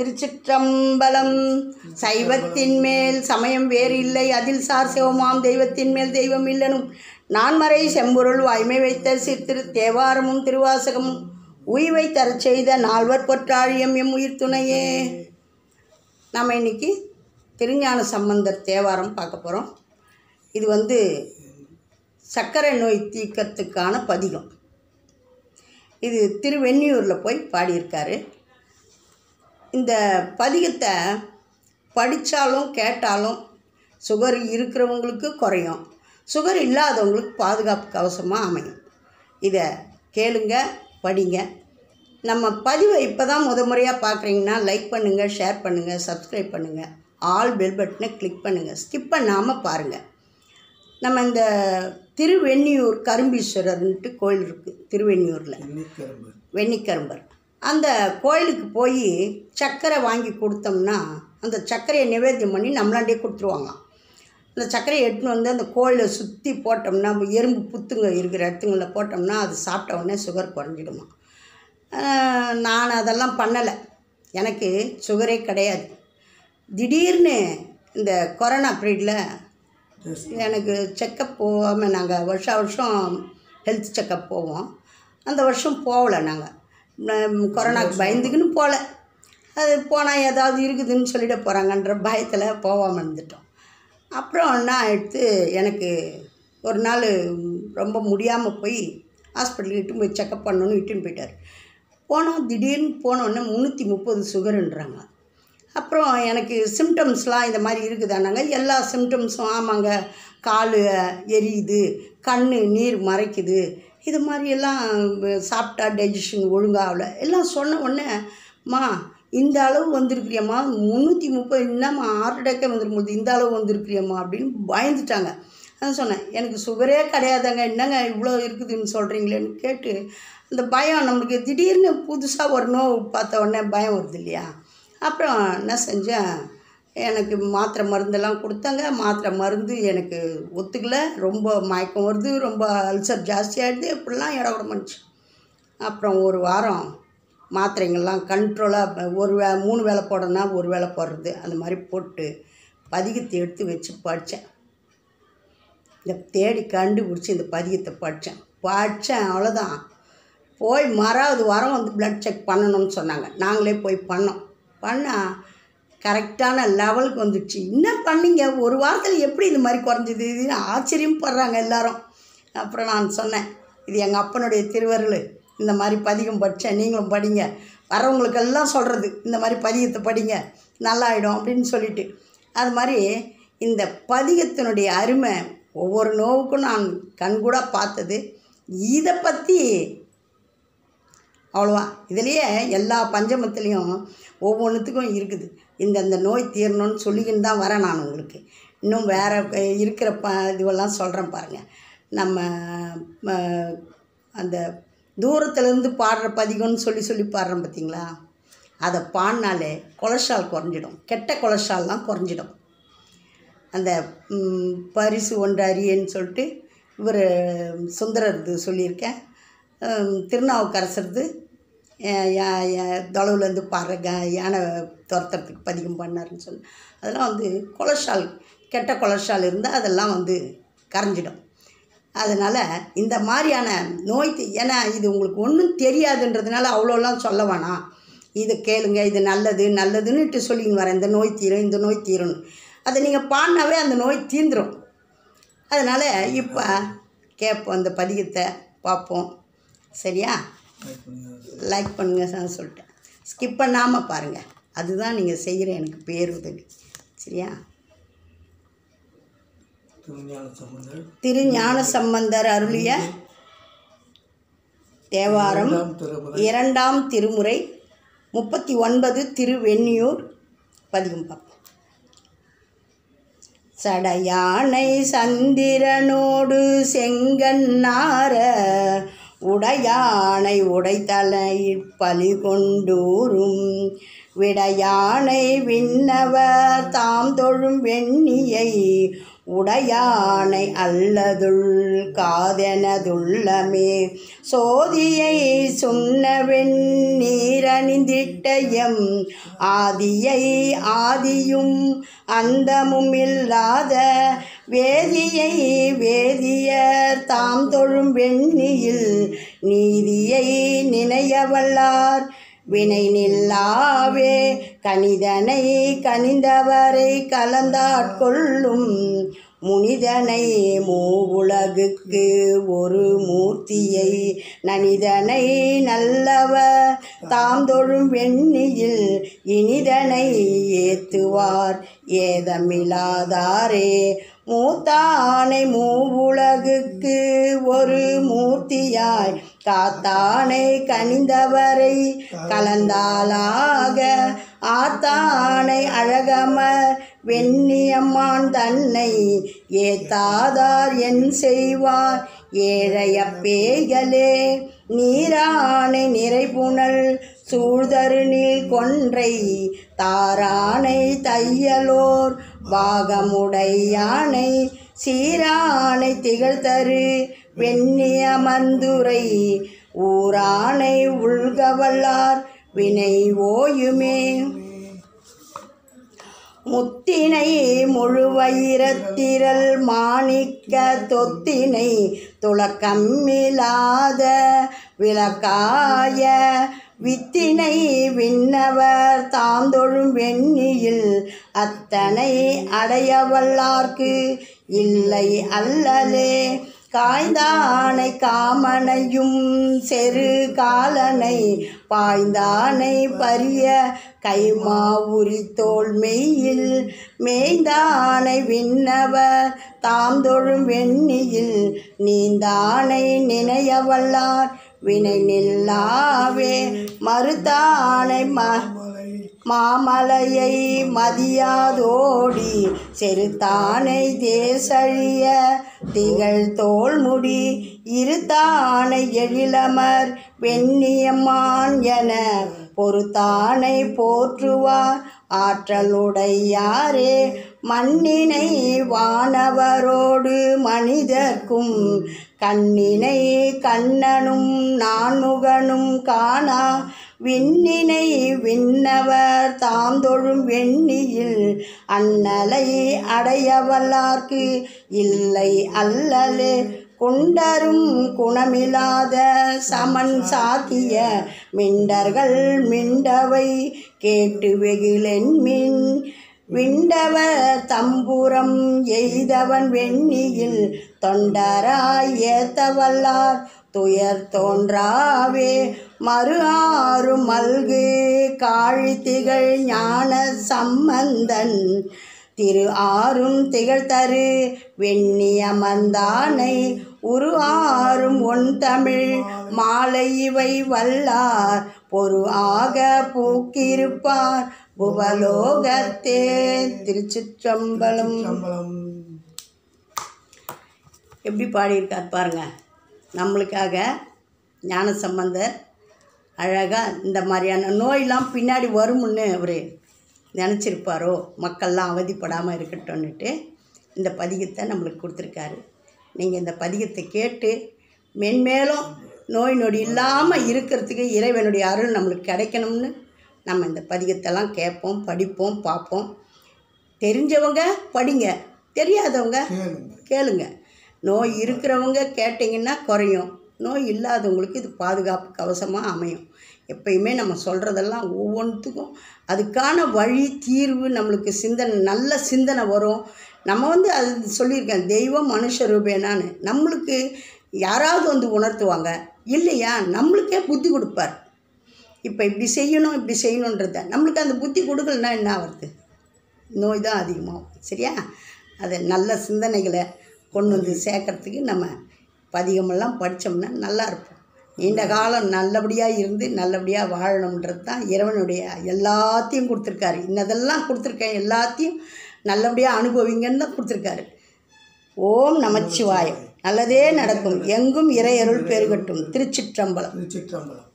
திருச்சிற்றம்பலம் சைவத்தின் மேல் சமயம் வேறு இல்லை அதில் சார் சிவமாம் தெய்வத்தின் மேல் தெய்வம் இல்லனும் நான்மறை செம்பொருள் வாய்மை வைத்த சித்திரு தேவாரமும் திருவாசகமும் உய்வை தரச் செய்த நால்வர் பொற்றாழியம் எம் உயிர் துணையே நாம் இன்னைக்கு திருஞான சம்பந்தர் தேவாரம் பார்க்க போகிறோம் இது வந்து சர்க்கரை நோய் தீர்க்கறதுக்கான பதிகம் இது திருவெண்ணியூரில் போய் பாடியிருக்காரு இந்த பதிகத்தை படித்தாலும் கேட்டாலும் சுகர் இருக்கிறவங்களுக்கு குறையும் சுகர் இல்லாதவங்களுக்கு பாதுகாப்பு கவசமாக அமையும் இதை கேளுங்க படிங்க நம்ம பதிவை இப்போ தான் முத முறையாக பார்க்குறீங்கன்னா லைக் பண்ணுங்கள் ஷேர் பண்ணுங்கள் சப்ஸ்கிரைப் பண்ணுங்கள் ஆல் பெல் பட்டனை கிளிக் பண்ணுங்கள் ஸ்கிப் பண்ணாமல் பாருங்கள் நம்ம இந்த திருவெண்ணியூர் கரும்பீஸ்வரர்ன்ட்டு கோயில் இருக்குது திருவெண்ணியூரில் வெண்ணிக்கரும்பு வெண்ணிக்கரும்பர் அந்த கோயிலுக்கு போய் சர்க்கரை வாங்கி கொடுத்தோம்னா அந்த சர்க்கரையை நிவேத்தியம் பண்ணி நம்மளாண்டே கொடுத்துருவாங்க அந்த சர்க்கரையை எடுத்துன்னு வந்து அந்த கோயிலை சுற்றி போட்டோம்னா எறும்பு புத்துங்க இருக்கிற இடத்துங்களில் போட்டோம்னா அது சாப்பிட்ட உடனே சுகர் குறைஞ்சிடுமா ஆஹ் நான் அதெல்லாம் பண்ணலை எனக்கு சுகரே கிடையாது திடீர்னு இந்த கொரோனா பீரியடில் எனக்கு செக்கப் போகாமல் நாங்கள் வருஷா வருஷம் ஹெல்த் செக்கப் போவோம் அந்த வருஷம் போகல நாங்கள் கொரோனாக்கு பயந்துக்குன்னு போகல அது போனால் ஏதாவது இருக்குதுன்னு சொல்லிட போகிறாங்கன்ற பயத்தில் போகாமல் இருந்துட்டோம் அப்புறம் என்ன ஆயிடுத்து எனக்கு ஒரு நாள் ரொம்ப முடியாமல் போய் ஹாஸ்பிட்டலுக்கு இட்டுன்னு போய் செக்கப் பண்ணணும்னு இட்டுன்னு போயிட்டார் போனோம் திடீர்னு போனோடனே முந்நூற்றி முப்பது சுகருன்றாங்க அப்புறம் எனக்கு சிம்டம்ஸ்லாம் இந்த மாதிரி இருக்குதானாங்க எல்லா சிம்டம்ஸும் ஆமாங்க கால் எரியுது கண் நீர் மறைக்குது இது மாதிரியெல்லாம் சாப்பிட்டா டைஜஷன் ஒழுங்காகல எல்லாம் சொன்ன உடனே மா இந்த அளவு வந்திருக்கிறியம்மா முந்நூற்றி முப்பது என்னம்மா ஹார்ட் அட்டாக்கே வந்துருக்கும்போது இந்த அளவு வந்திருக்கிறியம்மா அப்படின்னு பயந்துட்டாங்க அதான் சொன்னேன் எனக்கு சுகரே கிடையாதுங்க என்னங்க இவ்வளோ இருக்குதுன்னு சொல்கிறீங்களேன்னு கேட்டு அந்த பயம் நம்மளுக்கு திடீர்னு புதுசாக ஒரு நோவு பார்த்த உடனே பயம் வருது இல்லையா அப்புறம் என்ன செஞ்சேன் எனக்கு மாத்திரை மருந்தெல்லாம் கொடுத்தாங்க மாத்திரை மருந்து எனக்கு ஒத்துக்கல ரொம்ப மயக்கம் வருது ரொம்ப அல்சர் ஜாஸ்தியாகிடுது இப்படிலாம் இடம் விட பண்ணிச்சு அப்புறம் ஒரு வாரம் மாத்திரைங்கள்லாம் கண்ட்ரோலாக ஒரு வே மூணு வேளை போடணும்னா ஒரு வேளை போடுறது அந்த மாதிரி போட்டு பதிகத்தை எடுத்து வச்சு படித்தேன் இந்த தேடி கண்டுபிடிச்சி இந்த பதிகத்தை படித்தேன் படித்தேன் அவ்வளோதான் போய் மறாவது வாரம் வந்து ப்ளட் செக் பண்ணணும்னு சொன்னாங்க நாங்களே போய் பண்ணோம் பண்ணால் கரெக்டான லெவலுக்கு வந்துடுச்சு என்ன பண்ணீங்க ஒரு வாரத்தில் எப்படி இது மாதிரி குறைஞ்சிது இதுன்னு ஆச்சரியம் படுறாங்க எல்லாரும் அப்புறம் நான் சொன்னேன் இது எங்கள் அப்பனுடைய திருவருள் இந்த மாதிரி பதிகம் படித்தேன் நீங்களும் படிங்க வரவங்களுக்கெல்லாம் சொல்கிறது இந்த மாதிரி பதிகத்தை படிங்க நல்லாயிடும் அப்படின்னு சொல்லிட்டு அது மாதிரி இந்த பதிகத்தினுடைய அருமை ஒவ்வொரு நோவுக்கும் நான் கண்கூட பார்த்தது இதை பற்றி அவ்வளோவா இதுலேயே எல்லா பஞ்சமத்துலேயும் ஒவ்வொன்றுத்துக்கும் இருக்குது இந்த இந்த நோய் தீரணும்னு சொல்லிக்கின்னு தான் வரேன் நான் உங்களுக்கு இன்னும் வேறு இருக்கிற ப இதுவெல்லாம் சொல்கிறேன் பாருங்கள் நம்ம ம, அந்த தூரத்துலேருந்து பாடுற பதிகம்னு சொல்லி சொல்லி பாடுறோம் பார்த்தீங்களா அதை பாடினாலே கொலஸ்ட்ரால் குறைஞ்சிடும் கெட்ட கொலஸ்ட்ரால்லாம் குறைஞ்சிடும் அந்த ம், பரிசு ஒன்று அறியன்னு சொல்லிட்டு இவர் சுந்தரர்து சொல்லியிருக்கேன் ம், திருநாவுக்கரசர்து தொலைவுலேருந்து பாடுற க யானை துரத்துறதுக்கு பதிகம் பண்ணாருன்னு சொல்லி அதெல்லாம் வந்து கொலஸ்ட்ரால் கெட்ட கொலஸ்ட்ரால் இருந்தால் அதெல்லாம் வந்து கரைஞ்சிடும் அதனால் இந்த மாதிரியான நோய் தி- ஏன்னா இது உங்களுக்கு ஒன்றும் தெரியாதுன்றதுனால அவ்வளோலாம் சொல்ல வேணாம் இதை கேளுங்க இது நல்லது நல்லதுன்னுட்டு சொல்லின்னு வரேன் இந்த நோய் தீரும் இந்த நோய் தீரும்னு அதை நீங்கள் பாடினாவே அந்த நோய் தீந்துரும் அதனால் இப்போ கேட்போம் அந்த பதிகத்தை பார்ப்போம் சரியா லைக் பண்ணுங்க லைக் பண்ணுங்க நான் சொல்லிட்டேன் ஸ்கிப் பண்ணாமல் பாருங்கள் அதுதான் நீங்கள் செய்கிற எனக்கு பேருதவி சரியா திருஞான சம்பந்தர் திரு ஞான சம்பந்தர் அருளிய தேவாரம் இரண்டாம் திருமுறை இரண்டாம் திருமுறை முப்பத்தி ஒன்பது திருவெண்ணியூர் பதிகம் பார்ப்போம் சடையானை சந்திரனோடு செங்கன்னார உடையானை உடைத்தலையிற் பலி கொண்டூரும் விடையானை விண்ணவர் தாம் தொழும் வெண்ணியை உடையானை அல்லதுள் காதெனதுள்ளமே சோதியை சொன்னவெண் நீரணிந்திட்ட எம் ஆதியை ஆதியும் அந்தமும் இல்லாத வேதியை வேதியர் தாம் தொழும் வெண்ணியில் நீதியை நினையவல்லார் வினை நில்லாவே கனிதனை கனிந்தவரை கலந்தாட்கொள்ளும் முனிதனை மூவுலகுக்கு ஒரு மூர்த்தியை நனிதனை நல்லவர் தாம் தொழும் வெண்ணியில் இனிதனை ஏத்துவார் ஏதமில்லாதாரே மூத்தானை மூவுலகுக்கு ஒரு மூர்த்தியாய் காத்தானை கனிந்தவரை கலந்தாலாக ஆத்தானை அழகமர் வெண்ணியம்மான் தன்னை ஏத்தாதார் என் செய்வார் ஏழைய பேய்களே நீரானை நிறைபுணல் சூழ்தரு நீள் கொன்றை தாரானை தையலோர் பாகமுடையானை சீரானை திகழ்தரு வெண்ணிய மந்துரை ஊரானை உள்கவல்லார் வினை ஓயுமே முத்தினை முழுவயிரத்திரல் மாணிக்க தொத்தினை துளக்கம்மிலாத விளக்காய வித்தினை விண்ணவர் தாந்தொழும் வெண்ணியில் அத்தனை அடையவல்லார்க்கு இல்லை அல்லலே காய்ந்தானை காமனையும் செரு காலனை பாய்ந்தானை பரிய கைமாவுரி தோல் மெய்யில் மேய்ந்தானை விண்ணவர் தாம் தொழும் வெண்ணியில் நீந்தானை நினையவல்லார் வினை நில்லாவே மறுத்தானை ம மலை மாமலையை மதியாதோடி செருத்தானை தேசழிய திகழ் தோள்முடி இருத்தானை எழிலமர் வெண்ணியம்மான் என பொறுத்தானை போற்றுவார் ஆற்றலுடையாரே மண்ணினை வானவரோடு மனிதர்க்கும் கண்ணினை கண்ணனும் நான்முகனும் காணா விண்ணினை விண்ணவர் தாம் தொழும் வெண்ணியில் அண்ணலை அடையவல்லார்க்கு இல்லை அல்லலே குண்டரும் குணமில்லாத சமன் சாத்திய மிண்டர்கள் மிண்டவை கேட்டு வெகிலென் மின் விண்டவர் தம்புரம் எய்தவன் வெண்ணியில் தொண்டராய் ஏத்தவல்லார் துயர் தோன்றாவே மறு ஆறு மல்கு காழித்திகள் ஞான சம்பந்தன் திரு ஆறும் திகழ்தரு வெண்ணியமர்ந்தானை உரு ஆறும் ஒன் தமிழ் மாலை இவை வல்லார் பொறு ஆக பூக்கிருப்பார் புவலோகத்தே திருச்சிற்றம்பலம் சம்பளம் எப்படி பாடியிருக்கார் பாருங்க நம்மளுக்காக ஞான சம்பந்தர் அழகாக இந்த மாதிரியான நோயெல்லாம் பின்னாடி வரும்னு அவர் நினச்சிருப்பாரோ மக்கள்லாம் அவதிப்படாமல் இருக்கட்டும்னுட்டு இந்த பதிகத்தை நம்மளுக்கு கொடுத்துருக்காரு நீங்கள் இந்த பதிகத்தை கேட்டு மென்மேலும் நோய் நொடி இல்லாமல் இருக்கிறதுக்கு இறைவனுடைய அருள் நம்மளுக்கு கிடைக்கணும்னு நம்ம இந்த பதிகத்தெல்லாம் கேட்போம் படிப்போம் பார்ப்போம் தெரிஞ்சவங்க படிங்க தெரியாதவங்க கேளுங்க கேளுங்க நோய் இருக்கிறவங்க கேட்டிங்கன்னா குறையும் நோய் இல்லாதவங்களுக்கு இது பாதுகாப்பு கவசமாக அமையும் எப்பயுமே நம்ம சொல்கிறதெல்லாம் ஒவ்வொன்றுத்துக்கும் அதுக்கான வழி தீர்வு நம்மளுக்கு சிந்தனை நல்ல சிந்தனை வரும் நம்ம வந்து அது சொல்லியிருக்கேன் தெய்வம் மனுஷ ரூபேனான்னு நம்மளுக்கு யாராவது வந்து உணர்த்துவாங்க இல்லையா நம்மளுக்கே புத்தி கொடுப்பார் இப்போ இப்படி செய்யணும் இப்படி செய்யணுன்றத நம்மளுக்கு அந்த புத்தி கொடுக்கலன்னா என்ன ஆகுறது நோய் தான் அதிகமாகும் சரியா அதை நல்ல சிந்தனைகளை கொண்டு வந்து சேர்க்கறதுக்கு நம்ம பதிகமெல்லாம் படித்தோம்னா நல்லா இருப்போம் நீண்ட காலம் நல்லபடியாக இருந்து நல்லபடியாக வாழணுன்றது தான் இறைவனுடைய எல்லாத்தையும் கொடுத்துருக்காரு இன்னதெல்லாம் கொடுத்துருக்கேன் எல்லாத்தையும் நல்லபடியாக அனுபவிங்கன்னு தான் கொடுத்துருக்காரு ஓம் நமச்சிவாயம் நல்லதே நடக்கும் எங்கும் இறையருள் பெருகட்டும் திருச்சிற்றம்பலம் திருச்சிற்றம்பலம்